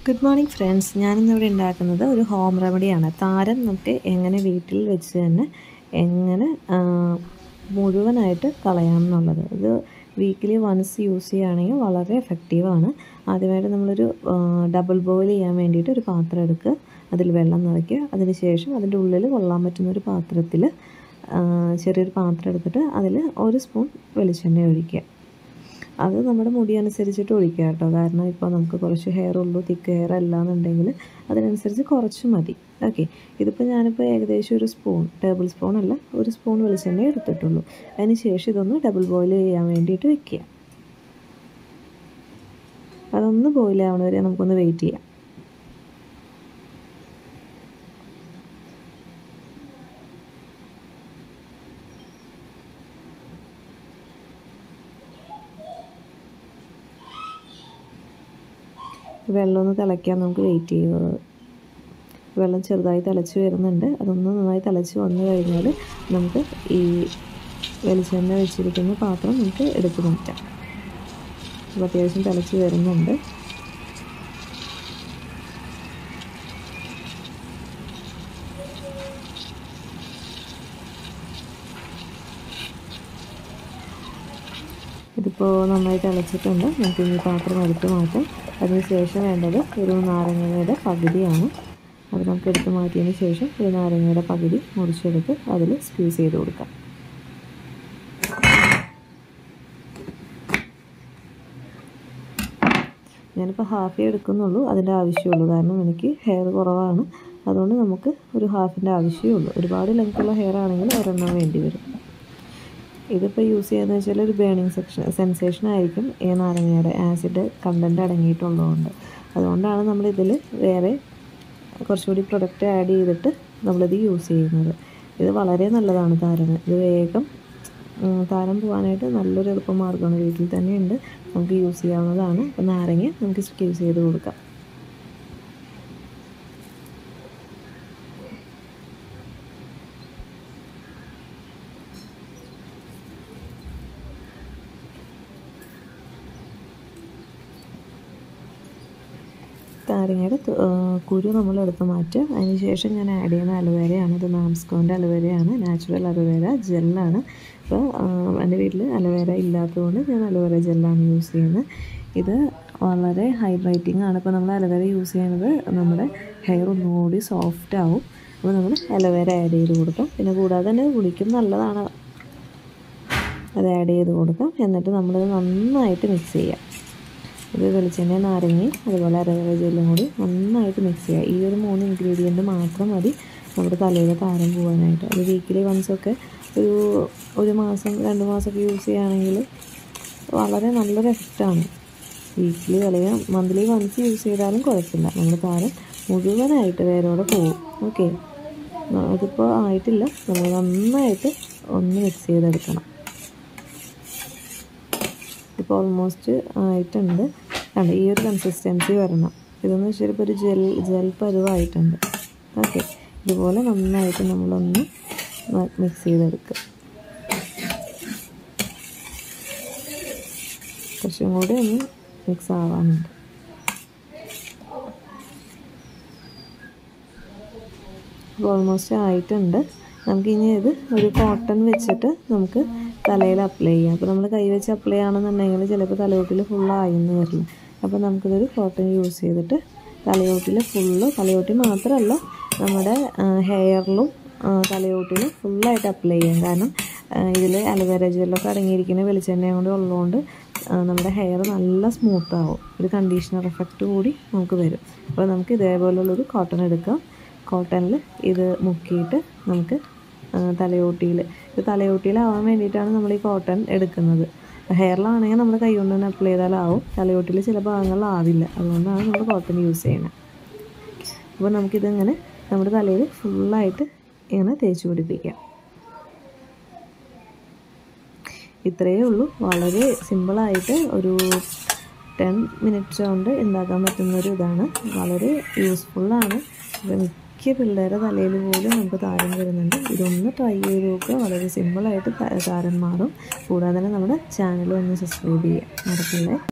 good morning friends ഞാനിന്നിവിടെ ഉണ്ടാക്കുന്നത് ഒരു ഹോം റെമഡിയാണ് താരൻ നമുക്ക് എങ്ങനെ വീട്ടിൽ വെച്ച് തന്നെ എങ്ങനെ ആ, മുഴുവനായിട്ട് കളയാമെന്നുള്ളത് ഇത് വീക്കിലി വൺസ് യൂസ് ചെയ്യുകയാണെങ്കിൽ വളരെ എഫക്റ്റീവാണ് ആദ്യമായിട്ട് നമ്മളൊരു ഡബിൾ ബോയിൽ ചെയ്യാൻ വേണ്ടിയിട്ട് ഒരു പാത്രം എടുക്കുക അതിൽ വെള്ളം നിറയ്ക്കുക അതിന് ശേഷം അതിൻ്റെ ഉള്ളിൽ കൊള്ളാൻ പറ്റുന്ന ഒരു പാത്രത്തിൽ ചെറിയൊരു പാത്രം എടുത്തിട്ട് അതിൽ ഒരു സ്പൂൺ വെളിച്ചെണ്ണ ഒഴിക്കുക അത് നമ്മുടെ മുടി അനുസരിച്ചിട്ട് ഒഴിക്കുക കേട്ടോ കാരണം ഇപ്പോൾ നമുക്ക് കുറച്ച് ഹെയർ ഉള്ളൂ തിക്ക് ഹെയർ അല്ല എന്നുണ്ടെങ്കിൽ അതിനനുസരിച്ച് കുറച്ച് മതി ഓക്കെ ഇതിപ്പോൾ ഞാനിപ്പോൾ ഏകദേശം ഒരു സ്പൂൺ ടേബിൾ സ്പൂൺ അല്ല ഒരു സ്പൂൺ വെളിച്ചെണ്ണ എടുത്തിട്ടുള്ളൂ അതിന് ശേഷം ഇതൊന്ന് ഡബിൾ ബോയിൽ ചെയ്യാൻ വേണ്ടിയിട്ട് വെക്കുക അതൊന്ന് ബോയിൽ ആവണ വരെ നമുക്കൊന്ന് വെയിറ്റ് ചെയ്യാം വെള്ളം ഒന്ന് തിളയ്ക്കാൻ നമുക്ക് വെയിറ്റ് ചെയ്യുന്നത് വെള്ളം ചെറുതായി തിളച്ച് വരുന്നുണ്ട് അതൊന്ന് നന്നായി തിളച്ച് വന്നു കഴിഞ്ഞാൽ നമുക്ക് ഈ വെളിച്ചെണ്ണ വെച്ചിരിക്കുന്ന പാത്രം നമുക്ക് എടുത്ത് മാറ്റാം അപ്പോൾ അത്യാവശ്യം തിളച്ച് വരുന്നുണ്ട് ഇതിപ്പോൾ നന്നായി തിളച്ചിട്ടുണ്ട് നമുക്ക് ഇനി പാത്രം എടുത്ത് മാറ്റാം അതിനുശേഷം വേണ്ടത് ഒരു നാരങ്ങയുടെ പകുതിയാണ് അത് നമുക്ക് എടുത്ത് മാറ്റിയതിന് ശേഷം ഒരു നാരങ്ങയുടെ പകുതി മുറിച്ചെടുത്ത് അതിൽ സ്ക്വീസ് ചെയ്ത് കൊടുക്കാം ഞാനിപ്പോൾ ഹാഫേ എടുക്കുന്നുള്ളൂ അതിൻ്റെ ആവശ്യമുള്ളൂ കാരണം എനിക്ക് ഹെയർ കുറവാണ് അതുകൊണ്ട് നമുക്ക് ഒരു ഹാഫിൻ്റെ ആവശ്യമേ ഉള്ളൂ ഒരുപാട് ലെങ്ത്തുള്ള ഹെയർ ആണെങ്കിൽ ഒരെണ്ണം വേണ്ടി വരും ഇതിപ്പോൾ യൂസ് ചെയ്യുന്നത് വെച്ചാൽ ഒരു ബേണിംഗ് സെക്ഷൻ സെൻസേഷൻ ആയിരിക്കും ഈ നാരങ്ങയുടെ ആസിഡ് കണ്ടൻറ്റ് അടങ്ങിയിട്ടുള്ളതുകൊണ്ട് അതുകൊണ്ടാണ് നമ്മളിതിൽ വേറെ കുറച്ചുകൂടി പ്രൊഡക്റ്റ് ആഡ് ചെയ്തിട്ട് നമ്മളിത് യൂസ് ചെയ്യുന്നത് ഇത് വളരെ നല്ലതാണ് താരന് ഇത് വേഗം താരം പോകാനായിട്ട് നല്ലൊരു എളുപ്പമാർഗ്ഗമാണ് വീട്ടിൽ തന്നെ ഉണ്ട് നമുക്ക് യൂസ് ചെയ്യാവുന്നതാണ് അപ്പോൾ നാരങ്ങ നമുക്ക് യൂസ് ചെയ്ത് കൊടുക്കാം നാരങ്ങയുടെ കുരു നമ്മൾ എടുത്ത് മാറ്റുക അതിന് ശേഷം ഞാൻ ആഡ് ചെയ്യുന്ന അലോവേരയാണ് ഇത് മാംസ്കോൻ്റെ അലോവേരയാണ് നാച്ചുറൽ അലോവേര ജെല്ലാണ് അപ്പോൾ എൻ്റെ വീട്ടിൽ അലോവേര ഇല്ലാത്തതുകൊണ്ട് ഞാൻ അലോവേര ജെല്ലാണ് യൂസ് ചെയ്യുന്നത് ഇത് വളരെ ഹൈഡ്രേറ്റിംഗ് ആണ് ഇപ്പോൾ നമ്മൾ അലോവേര യൂസ് ചെയ്യുന്നത് നമ്മുടെ ഹെയർ ഒന്നുകൂടി സോഫ്റ്റ് ആവും അപ്പോൾ നമ്മൾ അലോവേര ആഡ് ചെയ്ത് കൊടുക്കാം പിന്നെ കൂടാതെ തന്നെ കുളിക്കും നല്ലതാണ് അത് ആഡ് ചെയ്ത് കൊടുക്കാം എന്നിട്ട് നമ്മളിത് നന്നായിട്ട് മിക്സ് ചെയ്യാം ഇത് വെളിച്ചെണ്ണ നാരങ്ങയും അതുപോലെ അരവര ജെല്ലും കൂടി നന്നായിട്ട് മിക്സ് ചെയ്യുക ഈ ഒരു മൂന്ന് ഇൻഗ്രീഡിയൻറ്റ് മാത്രം മതി നമ്മുടെ തലയിലെ താരം പോകാനായിട്ട് അത് വീക്കിലി വൺസൊക്കെ ഒരു ഒരു മാസം രണ്ട് മാസമൊക്കെ യൂസ് ചെയ്യുകയാണെങ്കിൽ വളരെ നല്ലൊരു എഫക്റ്റാണ് വീക്കിലി അല്ലെങ്കിൽ മന്ത്ലി വൺസ് യൂസ് ചെയ്താലും കുഴപ്പമില്ല നമ്മുടെ താരം മുഴുവനായിട്ട് വേരോടെ പോകും ഓക്കെ അതിപ്പോൾ ആയിട്ടില്ല നമ്മൾ നന്നായിട്ട് ഒന്ന് മിക്സ് ചെയ്തെടുക്കണം ഇപ്പോൾ ഓൾമോസ്റ്റ് ആയിട്ടുണ്ട് കണ്ട് ഈ ഒരു കൺസിസ്റ്റൻസി വരണം ഇതെന്ന് വെച്ചാൽ ഇപ്പോൾ ഒരു ജെൽ ജെൽ പരുവായിട്ടുണ്ട് ഓക്കെ ഇതുപോലെ നന്നായിട്ട് നമ്മളൊന്ന് മിക്സ് ചെയ്തെടുക്കുക കുറച്ചും കൂടി ഒന്ന് മിക്സ് ആവാനുണ്ട് ഇപ്പോൾ ഓൾമോസ്റ്റ് ആയിട്ടുണ്ട് നമുക്കിനി ഇത് ഒരു കോട്ടൺ വെച്ചിട്ട് നമുക്ക് തലയിൽ അപ്ലൈ ചെയ്യാം അപ്പോൾ നമ്മൾ കൈ വെച്ച് അപ്ലൈ ആണെന്നുണ്ടെങ്കിൽ ചിലപ്പോൾ തലയോട്ടിൽ ഫുള്ളായിന്ന് വരില്ല അപ്പോൾ നമുക്കിതൊരു കോട്ടൺ യൂസ് ചെയ്തിട്ട് തലയോട്ടിൽ ഫുള്ള് തലയോട്ടി മാത്രമല്ല നമ്മുടെ ഹെയറിലും തലയോട്ടിലും ഫുള്ളായിട്ട് അപ്ലൈ ചെയ്യാം കാരണം ഇതിൽ അലോവേര ജെല്ലൊക്കെ അടങ്ങിയിരിക്കുന്ന വെളിച്ചെണ്ണയും കൂടി ഉള്ളതുകൊണ്ട് നമ്മുടെ ഹെയർ നല്ല സ്മൂത്ത് ആവും ഒരു കണ്ടീഷണർ എഫക്റ്റ് കൂടി നമുക്ക് വരും അപ്പോൾ നമുക്ക് ഇതേപോലുള്ളൊരു കോട്ടൺ എടുക്കാം കോട്ടണിൽ ഇത് മുക്കിയിട്ട് നമുക്ക് തലയോട്ടിയിൽ ഇത് തലയോട്ടിയിലാവാൻ വേണ്ടിയിട്ടാണ് നമ്മൾ ഈ കോട്ടൺ എടുക്കുന്നത് ഹെയറിലാണെങ്കിൽ നമ്മൾ കൈ കൊണ്ട് തന്നെ അപ്ലൈ ചെയ്താലാവും തലയോട്ടിയിൽ ചില ഭാഗങ്ങളിലാവില്ല അതുകൊണ്ടാണ് നമ്മൾ കോട്ടൺ യൂസ് ചെയ്യുന്നത് അപ്പോൾ നമുക്കിതിങ്ങനെ നമ്മുടെ തലയിൽ ഫുള്ളായിട്ട് ഇങ്ങനെ തേച്ച് പിടിപ്പിക്കാം ഇത്രയേ ഉള്ളൂ വളരെ സിമ്പിളായിട്ട് ഒരു ടെൻ മിനിറ്റ്സ് കൊണ്ട് ഉണ്ടാക്കാൻ പറ്റുന്ന ഒരു ഇതാണ് വളരെ യൂസ്ഫുള്ളാണ് അപ്പോൾ മിക്ക പിള്ളേരുടെ തലയിൽ പോലും നമുക്ക് താരം വരുന്നുണ്ട് ഇതൊന്ന് ട്രൈ ചെയ്ത് നോക്കുക വളരെ സിമ്പിളായിട്ട് താരൻ മാറും കൂടാതെ തന്നെ നമ്മുടെ ചാനൽ ഒന്ന് സബ്സ്ക്രൈബ് ചെയ്യുക മറക്കില്ലേ